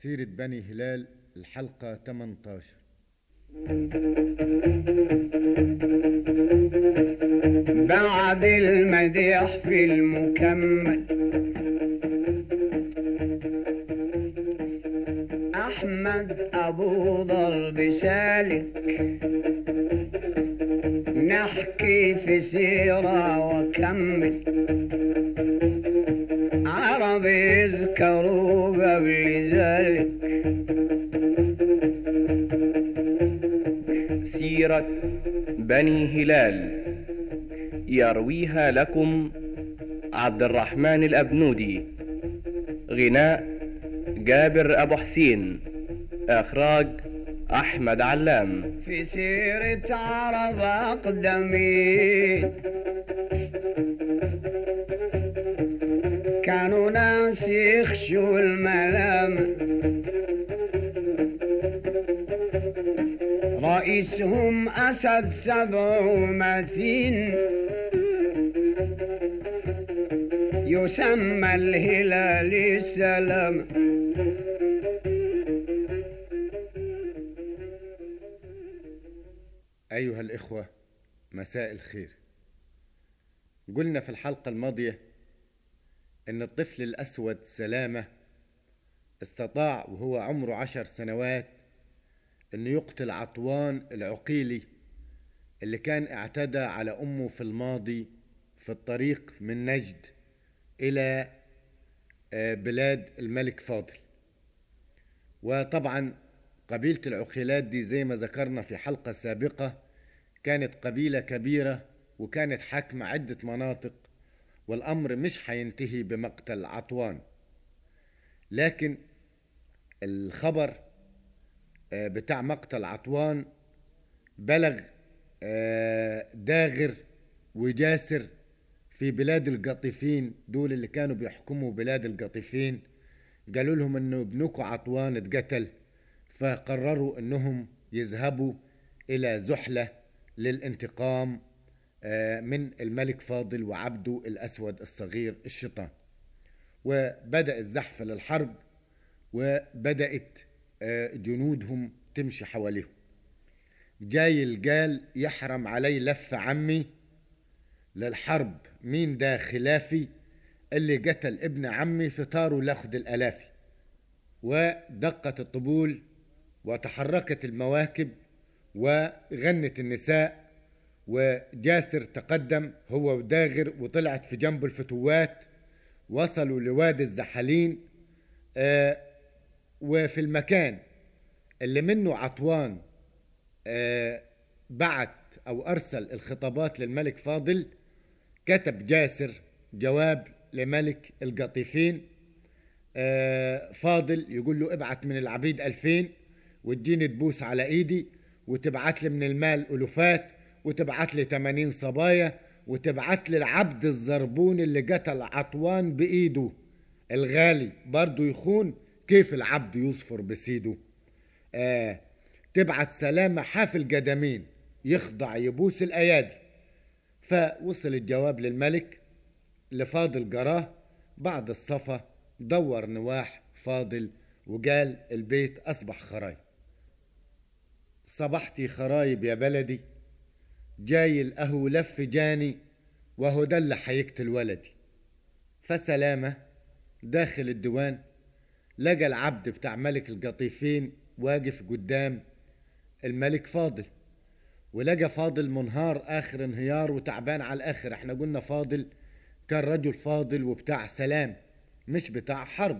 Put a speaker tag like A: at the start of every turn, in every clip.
A: سيرة بني هلال الحلقة 18
B: بعد المديح في المكمل أحمد أبو ضرب سالك نحكي في سيرة وكمل عرب يذكروا قبل ذلك
C: سيرة بني هلال يرويها لكم عبد الرحمن الأبنودي غناء جابر أبو حسين إخراج أحمد علام
B: في سيرة عرب أقدمين كانوا ناس يخشوا الملامة رئيسهم أسد سبع متين يسمى الهلال السلام
A: أيها الإخوة مساء الخير قلنا في الحلقة الماضية إن الطفل الأسود سلامة استطاع وهو عمره عشر سنوات إنه يقتل عطوان العقيلي اللي كان اعتدى على أمه في الماضي في الطريق من نجد إلى آه، بلاد الملك فاضل وطبعا قبيلة العقيلات دي زي ما ذكرنا في حلقة سابقة كانت قبيلة كبيرة وكانت حاكمة عدة مناطق والأمر مش هينتهي بمقتل عطوان لكن الخبر آه، بتاع مقتل عطوان بلغ آه، داغر وجاسر في بلاد القطيفين دول اللي كانوا بيحكموا بلاد القطيفين قالوا لهم انه ابنكم عطوان اتقتل فقرروا انهم يذهبوا الى زحلة للانتقام آه، من الملك فاضل وعبده الاسود الصغير الشيطان وبدأ الزحف للحرب وبدأت آه، جنودهم تمشي حواليهم جاي الجال يحرم علي لف عمي للحرب مين ده خلافي اللي قتل ابن عمي في طاره لاخد الالافي ودقت الطبول وتحركت المواكب وغنت النساء وجاسر تقدم هو وداغر وطلعت في جنب الفتوات وصلوا لوادي الزحالين آه وفي المكان اللي منه عطوان آه بعت او ارسل الخطابات للملك فاضل كتب جاسر جواب لملك القطيفين آه، فاضل يقول له ابعت من العبيد ألفين واديني تبوس على ايدي وتبعت لي من المال ألوفات وتبعت لي 80 صبايا وتبعت لي العبد الزربون اللي قتل عطوان بإيده الغالي برضه يخون كيف العبد يصفر بسيده آه تبعت سلامة حافل قدمين يخضع يبوس الأيادي فوصل الجواب للملك لفاضل جراه بعد الصفا دور نواح فاضل وقال البيت أصبح خرايب صبحتي خرايب يا بلدي جاي القهو لف جاني وهو ده اللي هيقتل ولدي فسلامة داخل الديوان لقى العبد بتاع ملك القطيفين واقف قدام الملك فاضل ولقى فاضل منهار اخر انهيار وتعبان على الاخر احنا قلنا فاضل كان رجل فاضل وبتاع سلام مش بتاع حرب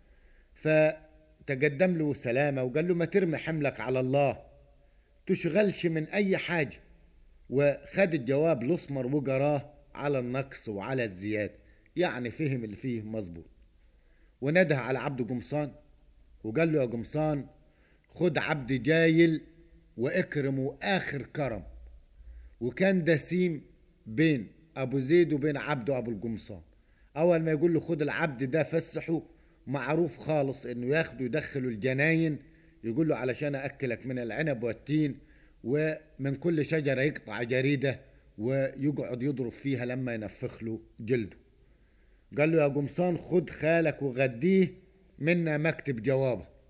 A: فتقدم له سلامة وقال له ما ترمي حملك على الله تشغلش من اي حاجة وخد الجواب الاسمر وقراه على النقص وعلى الزيادة يعني فهم اللي فيه مظبوط ونده على عبد قمصان وقال له يا قمصان خد عبد جايل واكرمه اخر كرم وكان دسيم بين ابو زيد وبين عبده ابو القمصان اول ما يقول له خد العبد ده فسحه معروف خالص انه ياخده يدخله الجناين يقول له علشان اكلك من العنب والتين ومن كل شجرة يقطع جريدة ويقعد يضرب فيها لما ينفخ له جلده قال له يا قمصان خد خالك وغديه منا مكتب جوابه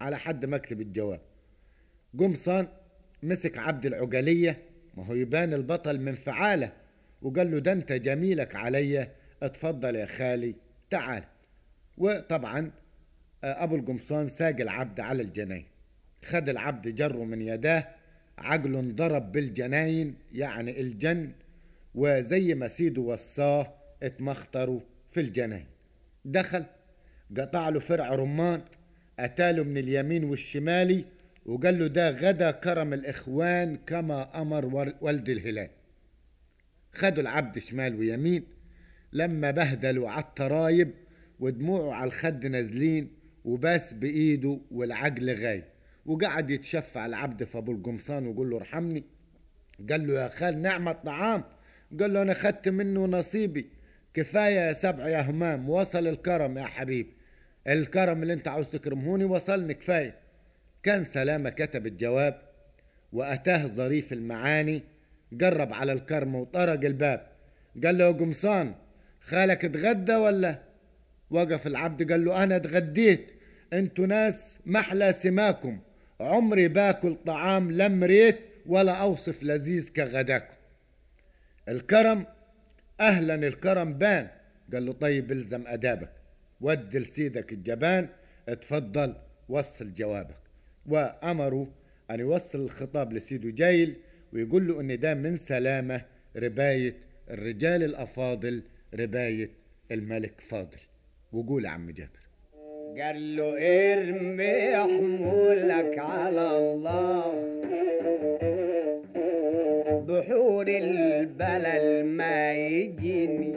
A: على حد مكتب الجواب قمصان مسك عبد العجلية ما هو يبان البطل من فعاله وقال له ده انت جميلك عليا اتفضل يا خالي تعال وطبعا آه، ابو القمصان ساق العبد على الجناين خد العبد جره من يداه عقله انضرب بالجناين يعني الجن وزي ما سيده وصاه اتمخطروا في الجناين دخل قطع له فرع رمان اتاله من اليمين والشمالي وقال له ده غدا كرم الاخوان كما امر ور- والد الهلال خدوا العبد شمال ويمين لما بهدلوا على الترايب ودموعه على الخد نازلين وباس بايده والعجل غايب وقعد يتشفع العبد في ابو القمصان ويقول له ارحمني قال له يا خال نعم الطعام قال له انا خدت منه نصيبي كفايه يا سبع يا همام وصل الكرم يا حبيبي الكرم اللي انت عاوز تكرمهوني وصلني كفايه كان سلامه كتب الجواب واتاه ظريف المعاني قرب على الكرم وطرق الباب قال له يا قمصان خالك اتغدى ولا وقف العبد قال له انا اتغديت انتوا ناس محلى سماكم عمري باكل طعام لا مريت ولا اوصف لذيذ كغداكم الكرم اهلا الكرم بان قال له طيب الزم ادابك ود لسيدك الجبان اتفضل وصل جوابك وامروا ان يوصل الخطاب لسيده جايل ويقول له ان ده من سلامه ربايه الرجال الافاضل ربايه الملك فاضل وقول يا عم جابر
B: قال له ارمي حمولك على الله بحور البلل ما يجيني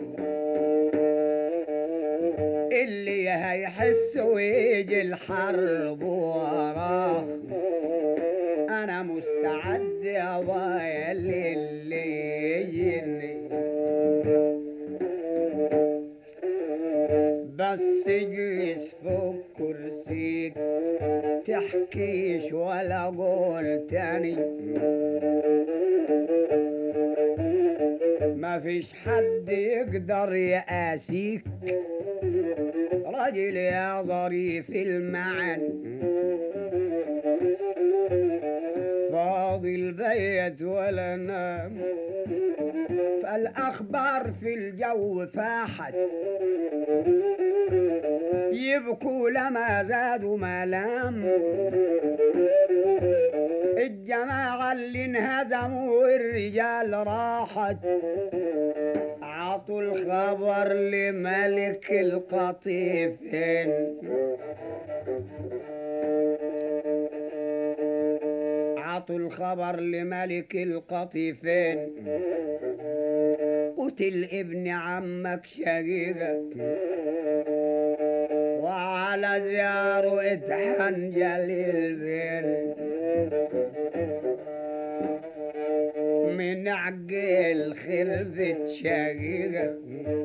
B: اللي هيحس ويجي الحرب وراه انا مستعد يا بايا للي يجيني بس اجلس فوق كرسيك تحكيش ولا قول تاني ما فيش حد يقدر يقاسيك راجل يا ظريف المعن فاضي البيت ولا نام فالأخبار في الجو فاحت يبكوا لما زادوا ملام الجماعة اللي انهزموا والرجال راحت عطوا الخبر لملك القطيفين عطوا الخبر لملك القطيفين قتل ابن عمك شقيقك وعلى دياره اتحنجل البيت من عقل خربت شقيقك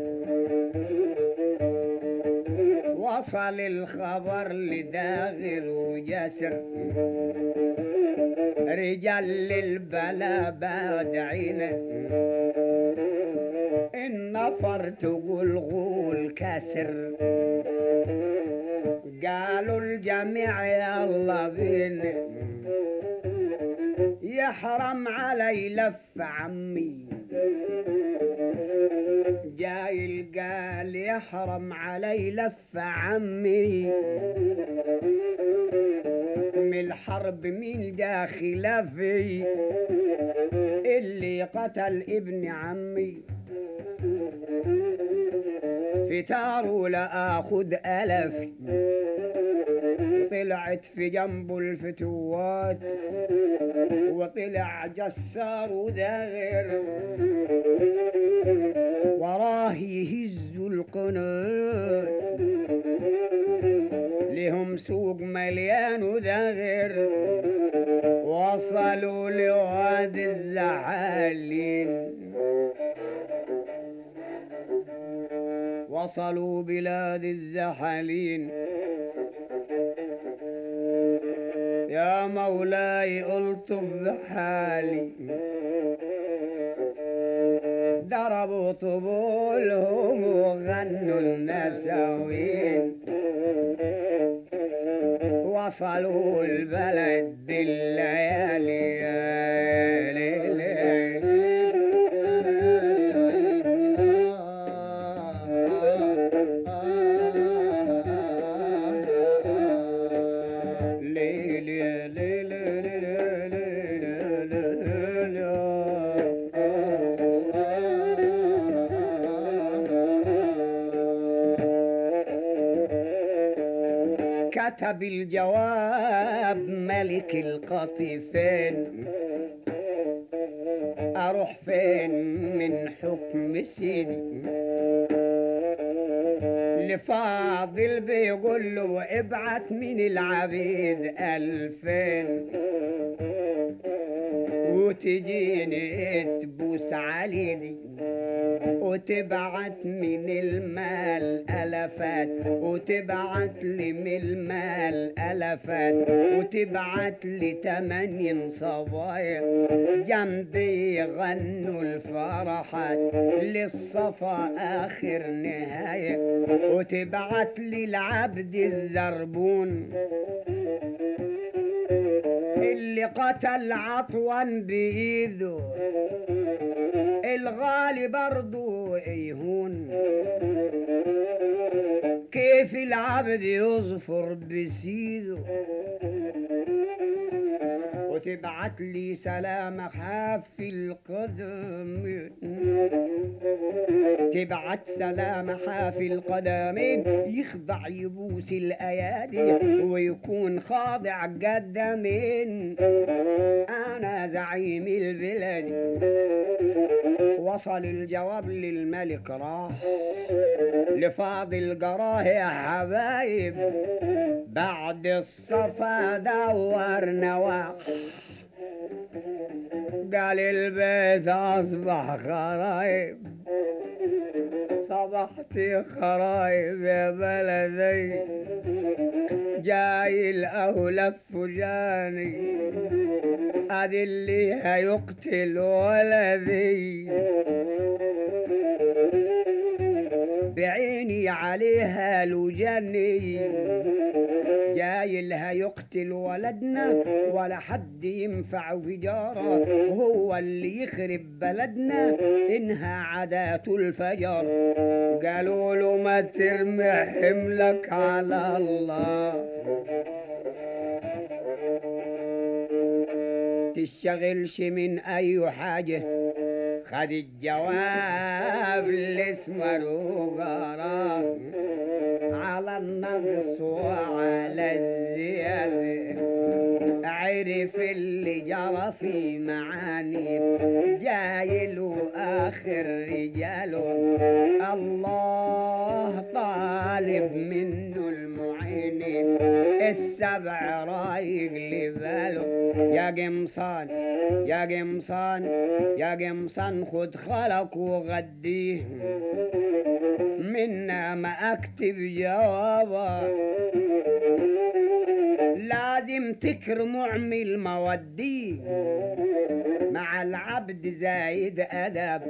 B: وصل الخبر لداغر وجسر رجال البلا بادعينه النفر تقول غول كسر قالوا الجميع يلا بينا يحرم علي لف عمي جاي قال يحرم علي لف عمي من الحرب مين دا خلافي اللي قتل ابن عمي فتار لا اخد الف طلعت في جنبه الفتوات وطلع جسار وداغر وراه يهز القنوت لهم سوق مليان وداغر وصلوا لوادي الزحالين وصلوا بلاد الزحالين يا مولاي الطف بحالي ضربوا طبولهم وغنوا النساوين وصلوا البلد بالليالي يا ليل يا ليل كتب الجواب ملك القطيفين اروح فين من حكم سيدي لفاضل بيقول له ابعت من العبيد الفين وتجيني تبوس عليدي وتبعت من المال ألفات وتبعت لي من المال ألفات وتبعت لي تمانين صبايا جنبي يغنوا الفرحات للصفا آخر نهاية وتبعت لي العبد الزربون اللي قتل عطوا بإيده الغالي برضو يهون كيف العبد يظفر بسيده وتبعت لي سلام خاف القدم تبعت سلام حافي القدمين يخضع يبوس الايادي ويكون خاضع قدمين انا زعيم البلاد وصل الجواب للملك راح لفاضل قراه يا حبايب بعد الصفا دور نواح قال البيت اصبح خرايب صبحت خرايب يا بلدي جاي الاولف جاني ادي اللي هيقتل ولدي بعيني عليها لجني جاي لها يقتل ولدنا ولا حد ينفع في جاره هو اللي يخرب بلدنا انها عادات الفجر قالوا له ما ترمي حملك على الله تشتغلش من اي حاجه خد الجواب اللي اسمه قراه على النقص وعلى الزيادة عرف اللي جرى في معاني جاي له آخر رجاله الله طالب منه المعين السبع رايق لباله يا قمصان يا قمصان يا قمصان خد خلق وغديه منا ما اكتب جوابا لازم تكرم اعمل مودي مع العبد زايد ادب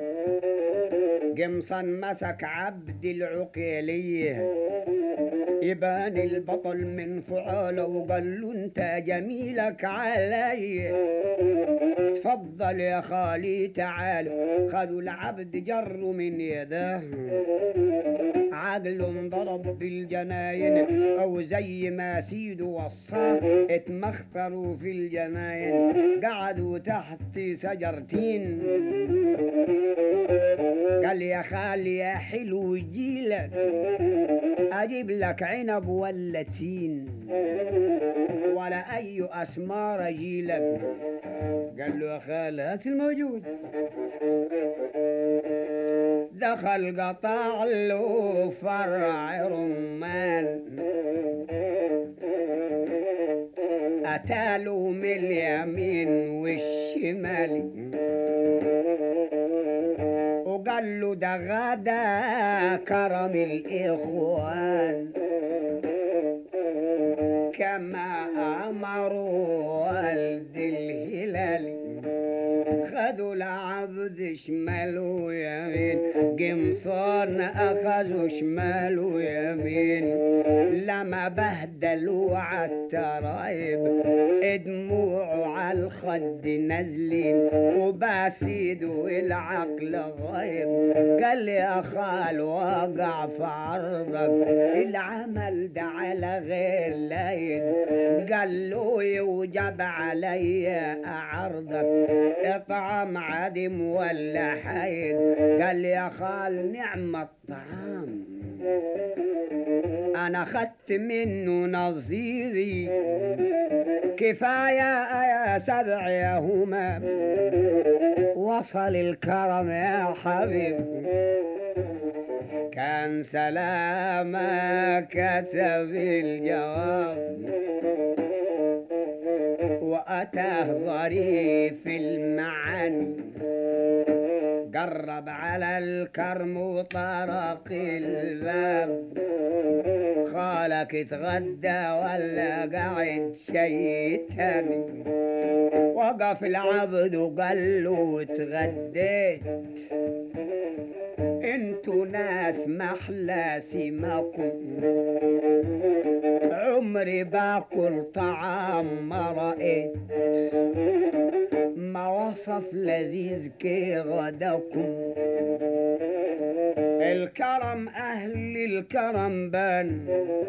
B: قمصان مسك عبد العقيليه يبان البطل من فعاله وقال له انت جميلك علي تفضل يا خالي تعال خذوا العبد جروا من يده عقله انضرب بالجناين او زي ما سيده وصاه اتمخطروا في الجناين قعدوا تحت شجرتين قال يا خالي يا حلو جيلك اجيب لك عنب ولا تين ولا اي اسمار اجيلك قال له يا خال هات الموجود دخل قطع له فرع رمان أتاله من اليمين والشمال وقال له ده غدا كرم الإخوان كما أمروا والد الهلال خذوا العبد شمال ويمين قمصان أخذوا شمال ويمين لما بهدلوا عالترايب دموعه عالخد نازلين وباسيده العقل غايب قال لي يا خال وقع في عرضك العمل ده على غير لايد قال له يوجب علي أعرضك اطعم عدم ولا حيد قال لي يا خال نعم الطعام انا خدت منه نظيري كفايه يا سبع يا همام وصل الكرم يا حبيب كان سلامة كتب الجواب وأتاه ظريف المعاني قرب على الكرم وطرق الباب خالك اتغدى ولا قاعد شي تاني وقف العبد وقال له اتغديت انتوا ناس محلى سماكم عمري باكل طعام ما رأيت ما وصف لذيذ كي غداكم الكرم أهل الكرم بان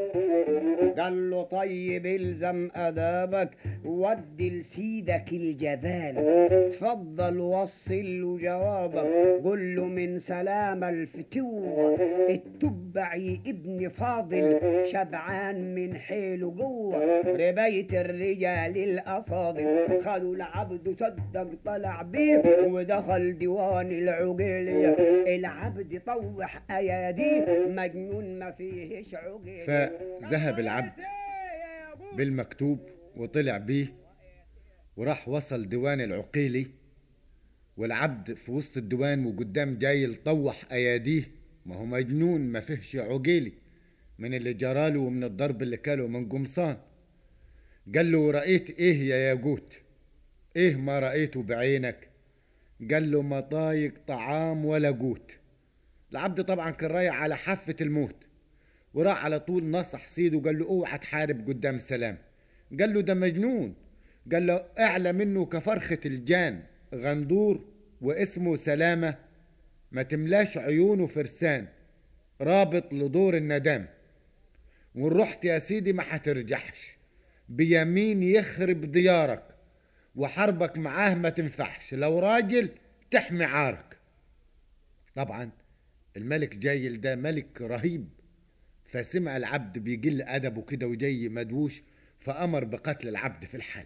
B: قال له طيب الزم أدابك ودي لسيدك الجذال تفضل وصل له جوابك قل له من سلام الفتوة التبعي ابن فاضل شبعان من حيله جوه ربيت الرجال الأفاضل خدوا العبد صدق طلع بيه ودخل ديوان العقيلية العبد طوح أياديه مجنون ما فيهش عقيل
A: فذهب العبد بالمكتوب وطلع بيه وراح وصل ديوان العقيلي والعبد في وسط الديوان وقدام جاي طوح اياديه ما هو مجنون ما فيهش عقيلي من اللي جراله ومن الضرب اللي كاله من قمصان قال له رأيت ايه يا ياقوت ايه ما رأيته بعينك قال له ما طايق طعام ولا قوت العبد طبعا كان رايح على حافة الموت وراح على طول نصح سيده وقال له اوعى تحارب قدام سلام قال له ده مجنون قال له اعلى منه كفرخة الجان غندور واسمه سلامة ما تملاش عيونه فرسان رابط لدور الندام وان رحت يا سيدي ما هترجعش بيمين يخرب ديارك وحربك معاه ما تنفعش لو راجل تحمي عارك طبعا الملك جايل ده ملك رهيب فسمع العبد بيقل أدبه كده وجاي مدووش فأمر بقتل العبد في الحال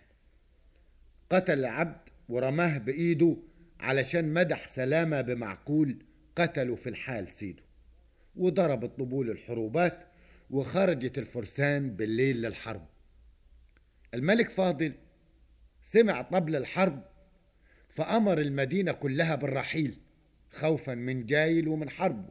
A: قتل العبد ورماه بإيده علشان مدح سلامة بمعقول قتله في الحال سيده وضرب الطبول الحروبات وخرجت الفرسان بالليل للحرب الملك فاضل سمع طبل الحرب فأمر المدينة كلها بالرحيل خوفا من جايل ومن حربه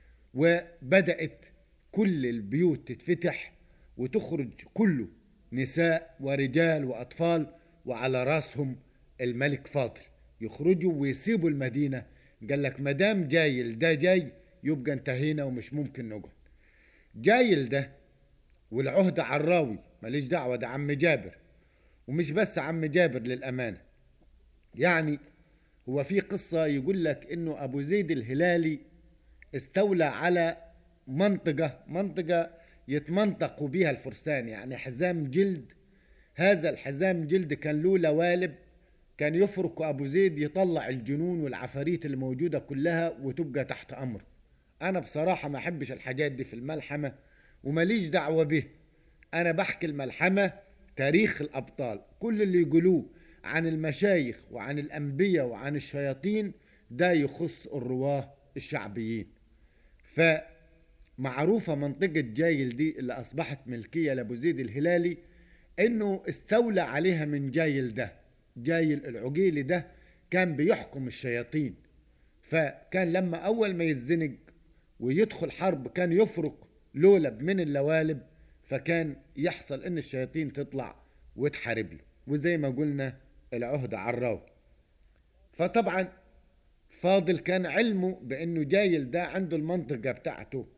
A: وبدأت كل البيوت تتفتح وتخرج كله نساء ورجال وأطفال وعلى راسهم الملك فاضل يخرجوا ويسيبوا المدينة قال لك مدام جايل ده جاي يبقى انتهينا ومش ممكن نقعد جايل ده والعهدة عراوي ماليش دعوة ده عم جابر ومش بس عم جابر للأمانة يعني هو في قصة يقول لك انه ابو زيد الهلالي استولى على منطقة منطقة يتمنطقوا بيها الفرسان يعني حزام جلد هذا الحزام جلد كان له لوالب كان يفرك ابو زيد يطلع الجنون والعفاريت اللي موجودة كلها وتبقى تحت امره انا بصراحة ما احبش الحاجات دي في الملحمة ومليش دعوة به انا بحكي الملحمة تاريخ الابطال كل اللي يقولوه عن المشايخ وعن الأنبياء وعن الشياطين ده يخص الرواه الشعبيين فمعروفة منطقة جايل دي اللي أصبحت ملكية لأبو زيد الهلالي إنه استولى عليها من جايل ده جايل العقيلي ده كان بيحكم الشياطين فكان لما أول ما يزنق ويدخل حرب كان يفرق لولب من اللوالب فكان يحصل إن الشياطين تطلع وتحارب له وزي ما قلنا العهدة عراو فطبعا فاضل كان علمه بانه جايل ده عنده المنطقة بتاعته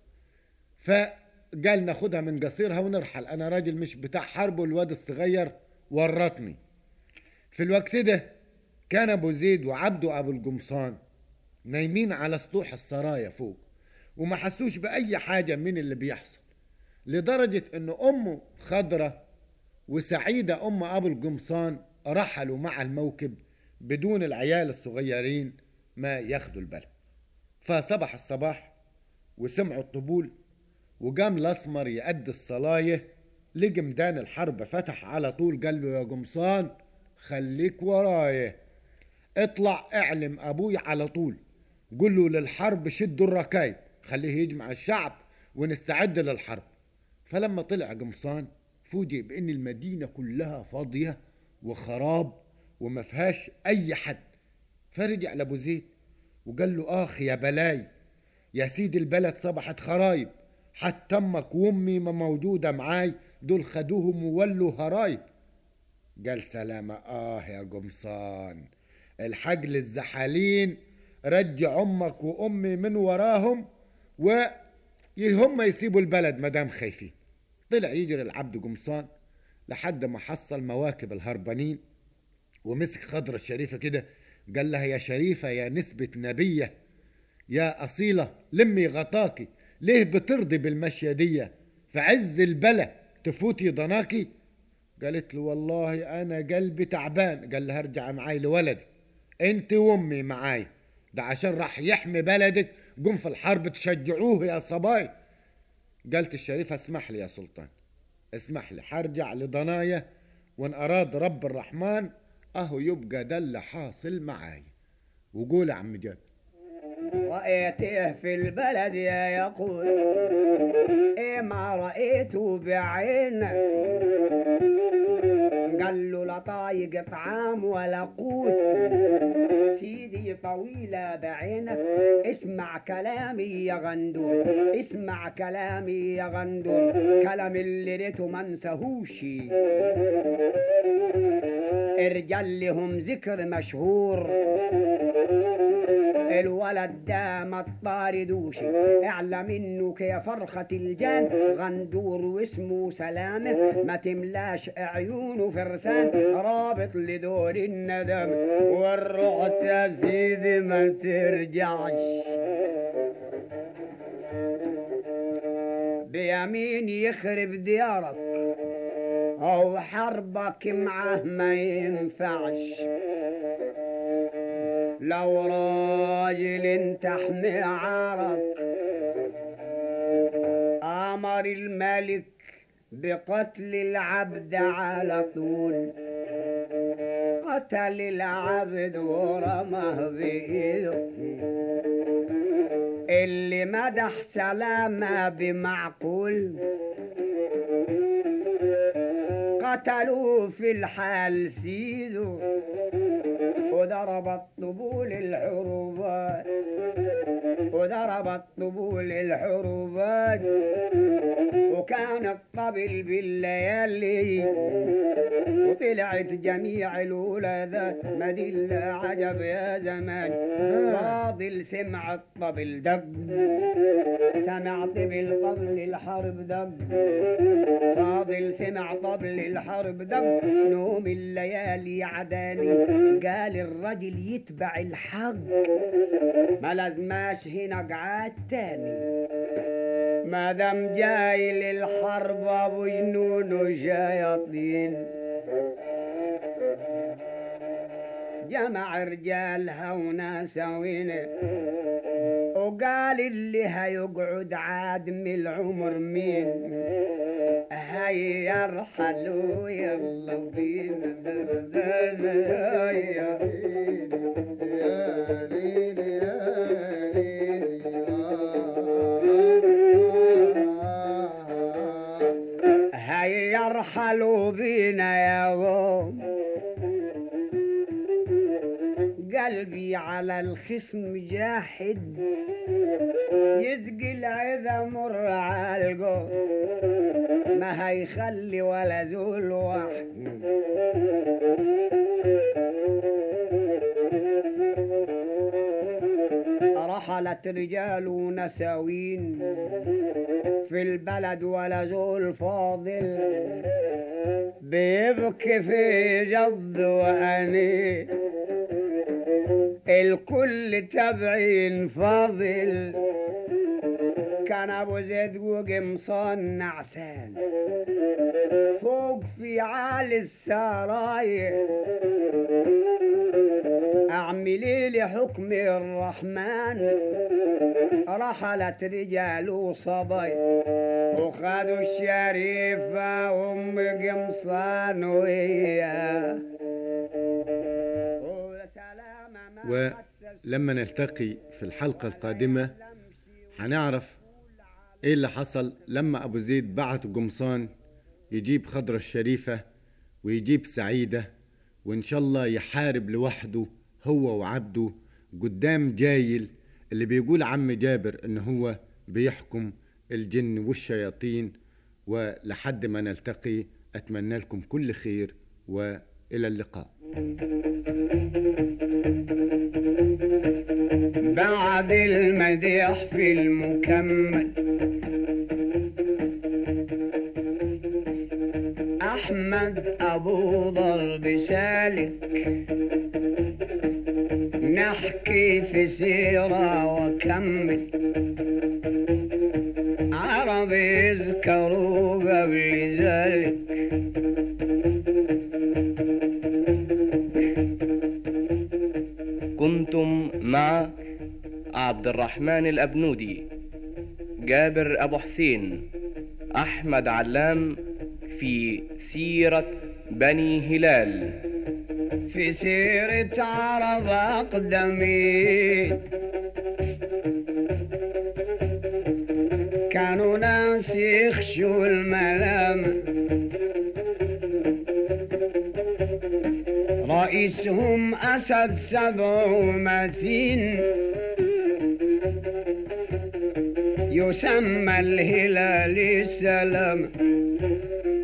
A: فقال ناخدها من قصيرها ونرحل انا راجل مش بتاع حرب والواد الصغير ورطني في الوقت ده كان ابو زيد وعبده ابو القمصان نايمين على سطوح السرايا فوق وما حسوش باي حاجة من اللي بيحصل لدرجة ان امه خضرة وسعيدة ام ابو القمصان رحلوا مع الموكب بدون العيال الصغيرين ما ياخدوا البلد فصبح الصباح وسمعوا الطبول وقام الاسمر يأدي الصلايه لقي ميدان الحرب فتح على طول قال له يا قمصان خليك ورايا اطلع اعلم ابوي على طول قل له للحرب شدوا الركايب خليه يجمع الشعب ونستعد للحرب فلما طلع قمصان فوجئ بان المدينه كلها فاضيه وخراب وما فيهاش اي حد فرجع لابو زيد وقال له اخ يا بلاي يا سيدي البلد صبحت خرايب حتى امك وامي ما موجوده معاي دول خدوهم وولوا هرايب قال سلامة اه يا قمصان الحجل الزحالين رجع امك وامي من وراهم وهم يسيبوا البلد مدام خايفين طلع يجري العبد قمصان لحد ما حصل مواكب الهربانين ومسك خضرة الشريفة كده قال لها يا شريفة يا نسبة نبية يا أصيلة لمي غطاكي ليه بترضي بالمشية دي في عز البلا تفوتي ضناكي قالت له والله أنا قلبي تعبان قال لها ارجع معاي لولدي انت وامي معاي ده عشان راح يحمي بلدك قم في الحرب تشجعوه يا صباي قالت الشريفة اسمح لي يا سلطان اسمح لي حرجع لضنايا وان اراد رب الرحمن اهو يبقى ده اللي حاصل معاي وقول يا عم جاد
B: رأيته في البلد يا يقول إيه ما رأيته بعينه قال له لا طايق طعام ولا قوت سيدي طويلة بعينك اسمع كلامي يا غندور اسمع كلامي يا غندور كلام اللي ريته ما انساهوش الرجال لهم ذكر مشهور الولد ده ما تطاردوش اعلم انه كفرخة الجان غندور واسمه سلامة ما تملاش عيونه فرسان رابط لدور الندم والروح يا سيدي ما ترجعش بيمين يخرب ديارك او حربك معه ما ينفعش لو راجل تحمي عارك امر الملك بقتل العبد على طول قتل العبد ورمه بإيده اللي مدح سلامة بمعقول قتلوه في الحال سيده وضربت طبول الحروبات وضربت طبول الحروبات وكان الطبل بالليالي وطلعت جميع الولادات مدل عجب يا زمان فاضل سمع الطبل دق سمعت بالطبل الحرب دق فاضل سمع طبل الحرب دق نوم الليالي عداني قال الرجل يتبع الحق ما لازماش هنا قعاد تاني ما دام جاي للحرب ابو جنون وشياطين جمع رجالها وناسوين وقال اللي هيقعد عاد من العمر مين هيا ارحلوا يلا بينا دردنا يا ليلي يا ليلي يا هيا ارحلوا بينا يا قوم قلبي على الخصم جاحد يسقي العذا مر على القوم ما هيخلي ولا زول واحد رحلت رجال نساوين في البلد ولا زول فاضل بيبكي في جد وأني الكل تبعين فاضل كان ابو زيد وقمصان نعسان فوق في عالي السراير اعملي لي حكم الرحمن رحلت رجال وصبي وخدوا الشريفة وام قمصان وياه
A: ولما نلتقي في الحلقة القادمة هنعرف ايه اللي حصل لما ابو زيد بعت قمصان يجيب خضرة الشريفة ويجيب سعيدة وان شاء الله يحارب لوحده هو وعبده قدام جايل اللي بيقول عم جابر ان هو بيحكم الجن والشياطين ولحد ما نلتقي اتمنى لكم كل خير والى اللقاء
B: بعد المديح في المكمل أحمد أبو ضرب سالك نحكي في سيرة وكمل عرب يذكروا قبل ذلك
C: كنتم مع عبد الرحمن الأبنودي جابر أبو حسين أحمد علام في سيرة بني هلال
B: في سيرة عرب أقدمين كانوا ناس يخشوا الملامة رئيسهم أسد سبع متين يسمى الهلال السلام